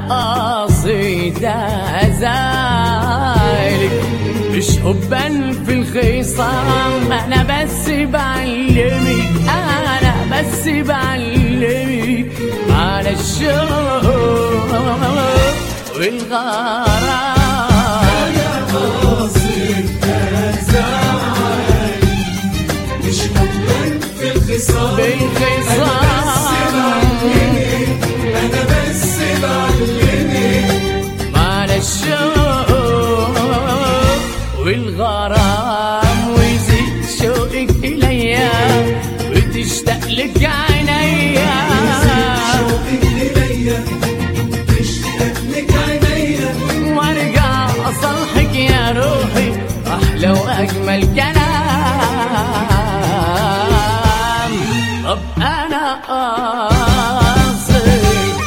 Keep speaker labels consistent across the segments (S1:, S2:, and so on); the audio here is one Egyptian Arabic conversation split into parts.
S1: قصيدة أزايلك مش حبا في الخصام أنا بس بعلمك أنا بس بعلمك على الشوق والغرام بالخصام على الشوق والغرام ويزيد شوقك إليا وتشتاق لك عينيا وارجع اصلحك يا روحي احلى واجمل كلام طب انا قاصد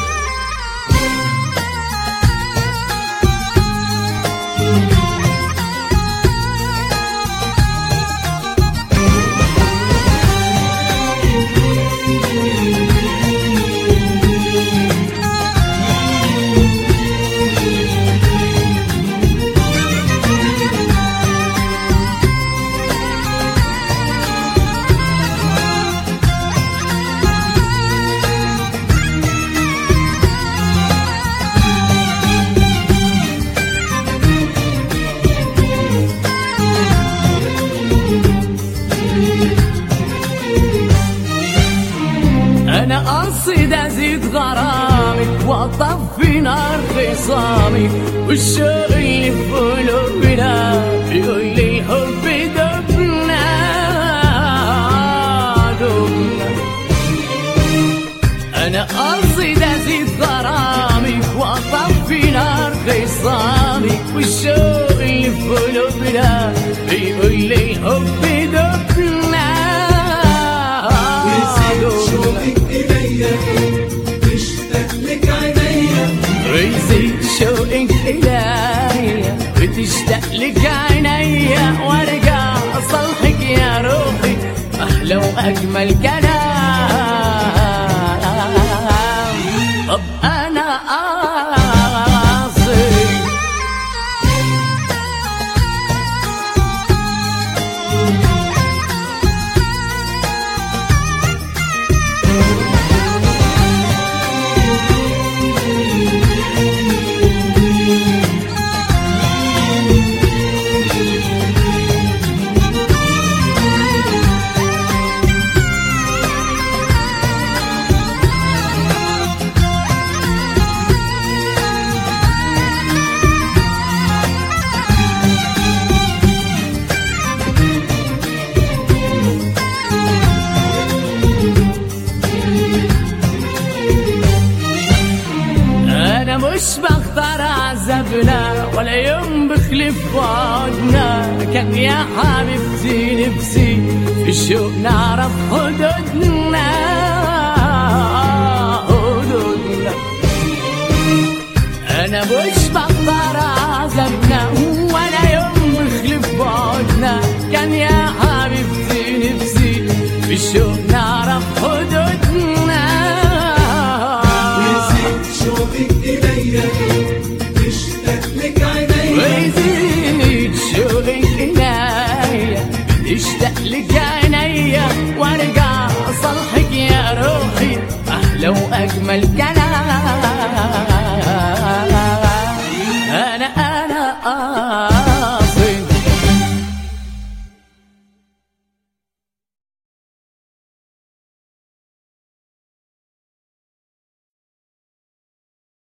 S1: انا قصد ازيد غرامك واطفي نار خصامي والشوق اللي في قلوبنا بيقول لي الحب دبنا دبنا انا قصد ازيد غرامك واطفي نار خصامك والشوق اللي في قلوبنا بيقول لي الحب دبنا ويزيد شوقك إليا وتشتاق لك عينيا وارجع اصلحك يا روحي احلى واجمل كلام طب انا قاصد انا مش بختار عذابنا ولا يوم بخلف وعدنا كان يا حبيبتي نفسي في الشوق نعرف حدودنا حدودنا انا مش بختار عذابنا ولا يوم بخلف وعدنا كان يا حبيبتي نفسي في الشوق نعرف حدودنا ويزيد شوقك إليا اشتاق لك عينيا وارجع اصلحك يا روحي احلى واجمل كلام